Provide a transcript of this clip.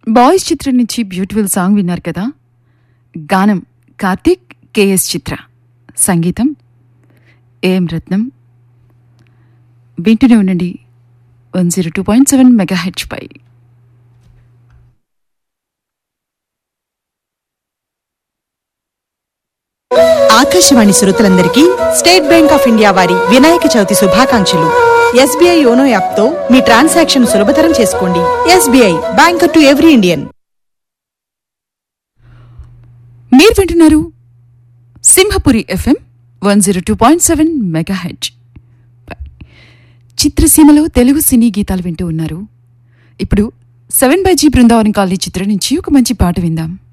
boys చిత్రం నుంచి beautiful song విన్నారు కదా గానం కార్తీక్ కేఎస్ చిత్ర సంగీతం ఏఎం రత్నం వింటూనే ఉండండి one zero two point seven megahertz పై ఆకాశవాణి శ్రోతలందరికీ స్టేట్ బ్యాంక్ ఆఫ్ ఇండియా వారి వినాయక చవితి శుభాకాంక్షలు ఎస్బీఐ యోనో యాప్ తో మీ ట్రాన్సాక్షన్ సులభతరం చేసుకోండి SBI bank to every Indian మీరు వింటున్నారు Simhapuri FM one zero two point seven megahertz చిత్రసీమలో తెలుగు సినీ గీతాలు వింటూ ఉన్నారు ఇప్పుడు seven by G Brindavanam colony చిత్రం నుంచి ఒక మంచి పాట విందాం